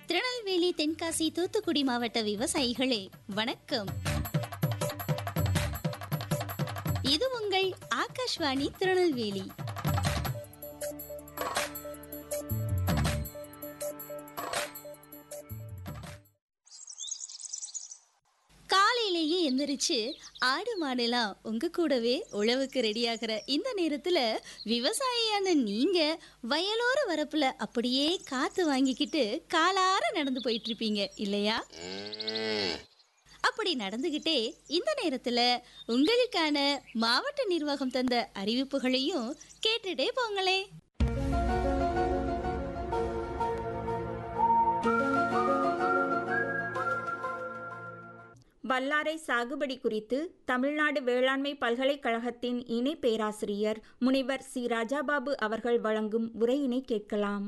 திருநெல்வேலி தென்காசி தூத்துக்குடி மாவட்ட விவசாயிகளே வணக்கம் இது உங்கள் ஆகாஷ்வாணி திருநெல்வேலி காலையிலேயே எந்திரிச்சு ஆடு மாடெல்லாம் உங்க கூடவே உழவுக்கு ரெடியாகிற இந்த நேரத்துல விவசாயியான நீங்க வயலோர வரப்புல அப்படியே காத்து வாங்கிக்கிட்டு காலார நடந்து போயிட்டு இருப்பீங்க இல்லையா அப்படி நடந்துகிட்டே இந்த நேரத்துல உங்களுக்கான மாவட்ட நிர்வாகம் தந்த அறிவிப்புகளையும் கேட்டுட்டே போங்களே வல்லாரை சாகுபடி குறித்து தமிழ்நாடு வேளாண்மை பல்கலைக்கழகத்தின் இணை பேராசிரியர் முனிவர் சி ராஜாபாபு அவர்கள் வழங்கும் உரையினை கேட்கலாம்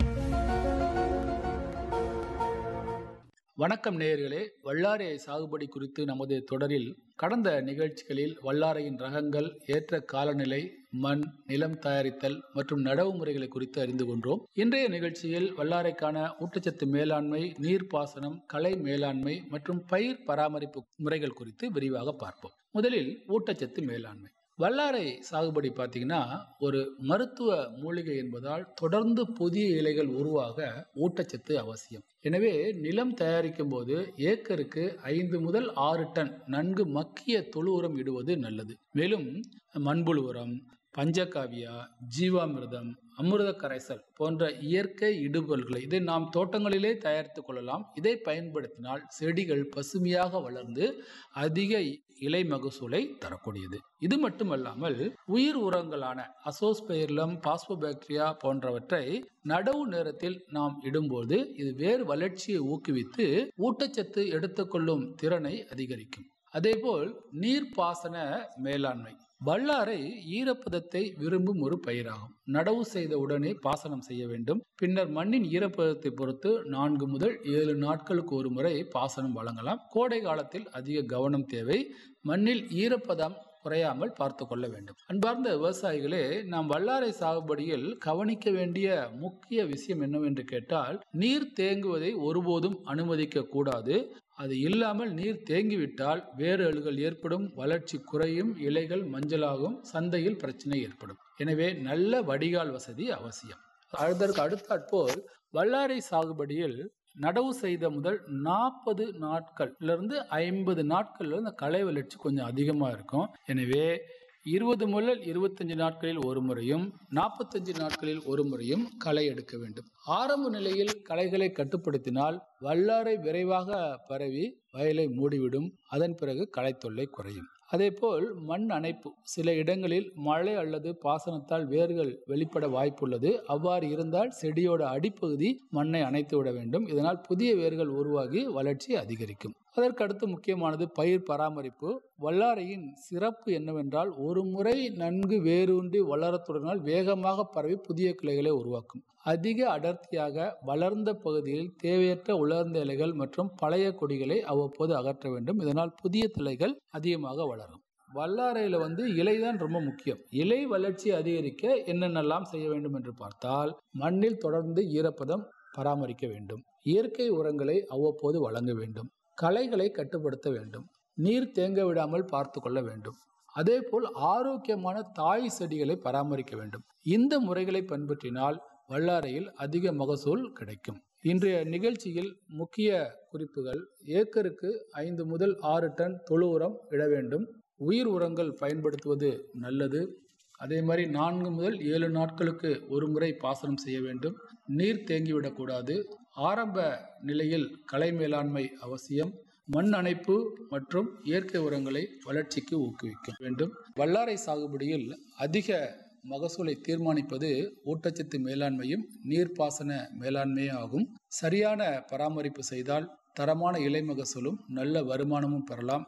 வணக்கம் நேயர்களே வல்லாரை சாகுபடி குறித்து நமது தொடரில் கடந்த நிகழ்ச்சிகளில் வல்லாரையின் ரகங்கள் ஏற்ற காலநிலை மண் நிலம் தயாரித்தல் மற்றும் நடவு முறைகளை குறித்து அறிந்து கொண்டோம் இன்றைய நிகழ்ச்சியில் வல்லாரைக்கான ஊட்டச்சத்து மேலாண்மை நீர்ப்பாசனம் கலை மேலாண்மை மற்றும் பயிர் பராமரிப்பு முறைகள் குறித்து விரிவாக பார்ப்போம் முதலில் ஊட்டச்சத்து மேலாண்மை வல்லாரை சாகுபடி பார்த்தீங்கன்னா ஒரு மருத்துவ மூலிகை என்பதால் தொடர்ந்து புதிய இலைகள் உருவாக ஊட்டச்சத்து அவசியம் எனவே நிலம் தயாரிக்கும் போது ஏக்கருக்கு ஐந்து முதல் ஆறு டன் நன்கு மக்கிய தொழு உரம் இடுவது நல்லது மேலும் மண்புழு உரம் பஞ்சகாவியா ஜீவாமிர்தம் அமிர்த கரைசல் போன்ற இயற்கை இடுபொருள்களை இதை நாம் தோட்டங்களிலே தயாரித்து கொள்ளலாம் இதை பயன்படுத்தினால் செடிகள் பசுமையாக வளர்ந்து அதிக இலை மகசூலை தரக்கூடியது இது மட்டுமல்லாமல் உயிர் உரங்களான அசோஸ்பெயர்லம் பாஸ்போபாக்டீரியா போன்றவற்றை நடவு நேரத்தில் நாம் இடும்போது இது வேறு வளர்ச்சியை ஊக்குவித்து ஊட்டச்சத்து எடுத்துக்கொள்ளும் திறனை அதிகரிக்கும் அதேபோல் நீர்ப்பாசன மேலாண்மை வல்லாரை ஈரப்பதத்தை விரும்பும் ஒரு பயிராகும் நடவு செய்த உடனே பாசனம் செய்ய வேண்டும் பின்னர் மண்ணின் ஈரப்பதத்தை பொறுத்து நான்கு முதல் ஏழு நாட்களுக்கு ஒரு முறை பாசனம் வழங்கலாம் கோடை காலத்தில் அதிக கவனம் தேவை மண்ணில் ஈரப்பதம் குறையாமல் பார்த்து கொள்ள வேண்டும் அன்பார்ந்த விவசாயிகளே நாம் வல்லாரை சாகுபடியில் கவனிக்க வேண்டிய முக்கிய விஷயம் என்னவென்று கேட்டால் நீர் தேங்குவதை ஒருபோதும் அனுமதிக்க கூடாது அது இல்லாமல் நீர் தேங்கிவிட்டால் வேறு அழுகல் ஏற்படும் வளர்ச்சி குறையும் இலைகள் மஞ்சளாகும் சந்தையில் பிரச்சனை ஏற்படும் எனவே நல்ல வடிகால் வசதி அவசியம் அதற்கு அடுத்தாற்போல் வல்லாரை சாகுபடியில் நடவு செய்த முதல் நாற்பது நாட்கள்லேருந்து ஐம்பது நாட்கள்ல இந்த களை வளர்ச்சி கொஞ்சம் அதிகமாக இருக்கும் எனவே இருபது முதல் இருபத்தஞ்சு நாட்களில் ஒரு முறையும் நாற்பத்தஞ்சு நாட்களில் ஒரு முறையும் களை எடுக்க வேண்டும் ஆரம்ப நிலையில் களைகளை கட்டுப்படுத்தினால் வல்லாரை விரைவாக பரவி வயலை மூடிவிடும் அதன் பிறகு களை தொல்லை குறையும் அதேபோல் மண் அணைப்பு சில இடங்களில் மழை அல்லது பாசனத்தால் வேர்கள் வெளிப்பட வாய்ப்புள்ளது அவ்வாறு இருந்தால் செடியோட அடிப்பகுதி மண்ணை அணைத்து விட வேண்டும் இதனால் புதிய வேர்கள் உருவாகி வளர்ச்சி அதிகரிக்கும் அதற்கடுத்து முக்கியமானது பயிர் பராமரிப்பு வல்லாரையின் சிறப்பு என்னவென்றால் ஒரு முறை நன்கு வேரூன்றி வளரத் தொடங்கினால் வேகமாக பரவி புதிய கிளைகளை உருவாக்கும் அதிக அடர்த்தியாக வளர்ந்த பகுதியில் தேவையற்ற உலர்ந்த இலைகள் மற்றும் பழைய கொடிகளை அவ்வப்போது அகற்ற வேண்டும் இதனால் புதிய கிளைகள் அதிகமாக வளரும் வல்லாரையில் வந்து இலை தான் ரொம்ப முக்கியம் இலை வளர்ச்சி அதிகரிக்க என்னென்னலாம் செய்ய வேண்டும் என்று பார்த்தால் மண்ணில் தொடர்ந்து ஈரப்பதம் பராமரிக்க வேண்டும் இயற்கை உரங்களை அவ்வப்போது வழங்க வேண்டும் களைகளை கட்டுப்படுத்த வேண்டும் நீர் தேங்க விடாமல் பார்த்து கொள்ள வேண்டும் அதேபோல் ஆரோக்கியமான தாய் செடிகளை பராமரிக்க வேண்டும் இந்த முறைகளை பின்பற்றினால் வல்லாரையில் அதிக மகசூல் கிடைக்கும் இன்றைய நிகழ்ச்சியில் முக்கிய குறிப்புகள் ஏக்கருக்கு ஐந்து முதல் ஆறு டன் தொழு உரம் இட வேண்டும் உயிர் உரங்கள் பயன்படுத்துவது நல்லது அதே மாதிரி நான்கு முதல் ஏழு நாட்களுக்கு ஒரு முறை பாசனம் செய்ய வேண்டும் நீர் தேங்கிவிடக்கூடாது ஆரம்ப நிலையில் களை மேலாண்மை அவசியம் மண் அணைப்பு மற்றும் இயற்கை உரங்களை வளர்ச்சிக்கு ஊக்குவிக்க வேண்டும் வல்லாரை சாகுபடியில் அதிக மகசூலை தீர்மானிப்பது ஊட்டச்சத்து மேலாண்மையும் நீர்ப்பாசன மேலாண்மையும் ஆகும் சரியான பராமரிப்பு செய்தால் தரமான இலை மகசூலும் நல்ல வருமானமும் பெறலாம்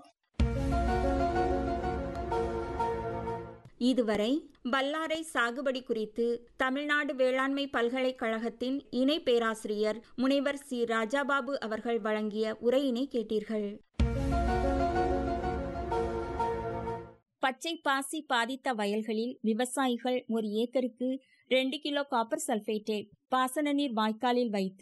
இதுவரை வல்லாரை சாகுபடி குறித்து தமிழ்நாடு வேளாண்மை பல்கலைக்கழகத்தின் இணை பேராசிரியர் முனைவர் சி ராஜாபாபு அவர்கள் வழங்கிய உரையினை கேட்டீர்கள் பச்சை பாசி பாதித்த வயல்களில் விவசாயிகள் ஒரு ஏக்கருக்கு ரெண்டு கிலோ காப்பர் சல்பேட்டேட் பாசன நீர் வாய்க்காலில் வைத்து